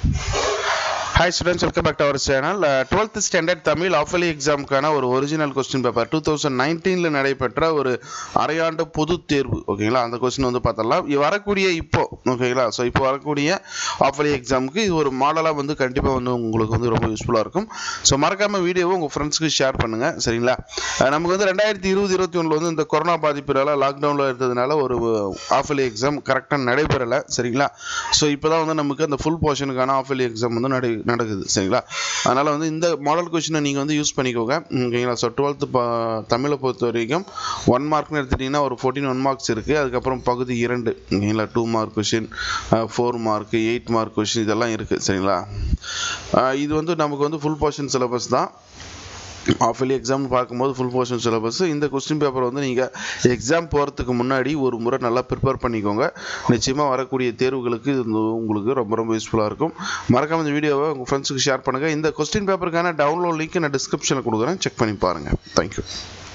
hi students welcome back to our channel twelfth standard Tamil half yearly எக்ஸாமுக்கான ஒரு original question paper two thousand நைன்டீனில் நடைபெற்ற ஒரு அரையாண்டு பொதுத் தேர்வு ஓகேங்களா அந்த கொஸ்டின் வந்து பார்த்தலாம் இது வரக்கூடிய இப்போ ஓகேங்களா ஸோ இப்போ வரக்கூடிய ஆஃபலி எக்ஸாமுக்கு இது ஒரு மாடலாக வந்து கண்டிப்பாக வந்து உங்களுக்கு வந்து ரொம்ப யூஸ்ஃபுல்லாக இருக்கும் ஸோ மறக்காமல் வீடியோவை உங்கள் ஃப்ரெண்ட்ஸ்க்கு ஷேர் பண்ணுங்கள் சரிங்களா அஹ் நமக்கு வந்து ரெண்டாயிரத்தி இருபது இருபத்தி ஒன்றில் வந்து இந்த கொரோனா பாதிப்பினால லாக்டவுனில் இருந்ததுனால ஒரு ஆஃபலி எக்ஸாம் கரெக்டாக நடைபெறலை சரிங்களா ஸோ இப்போ தான் வந்து நமக்கு அந்த ஃபுல் போர்ஷனுக்கான ஆஃபலி எக்ஸாம் வந்து நடை நடக்குது சரிங்களா அதனால் வந்து இந்த மாடல் கொஷினை நீங்கள் வந்து யூஸ் பண்ணிக்கோங்க ஓகேங்களா ஸோ டுவெல்த்து தமிழை பொறுத்த வரைக்கும் ஒன் மார்க்னு எடுத்துட்டிங்கன்னா ஒரு ஃபோர்டீன் ஒன் மார்க்ஸ் இருக்குது அதுக்கப்புறம் பகுதி இரண்டு ஓகேங்களா two mark question four mark eight mark question இதெல்லாம் இருக்குது சரிங்களா அஹ் இது வந்து நமக்கு வந்து ஃபுல் போர்ஷன் சிலபஸ் தான் ஆஃபலி எக்ஸாம் பார்க்கும்போது ஃபுல் போர்ஷன் சிலபஸ் இந்த கொஸ்டின் பேப்பர் வந்து நீங்கள் எக்ஸாம் போகிறதுக்கு முன்னாடி ஒரு முறை நல்லா ப்ரிப்பேர் பண்ணிக்கோங்க நிச்சயமாக வரக்கூடிய தேர்வுகளுக்கு இது வந்து உங்களுக்கு ரொம்ப ரொம்ப யூஸ்ஃபுல்லாக இருக்கும் மறக்காம இந்த வீடியோவை உங்கள் ஃப்ரெண்ட்ஸுக்கு ஷேர் பண்ணுங்கள் இந்த கொஸ்டின் பேப்பருக்கான டவுன்லோட் லிங்க் நான் டிஸ்கிரிப்ஷனில் கொடுக்குறேன் செக் பண்ணி பாருங்கள் தேங்க்யூ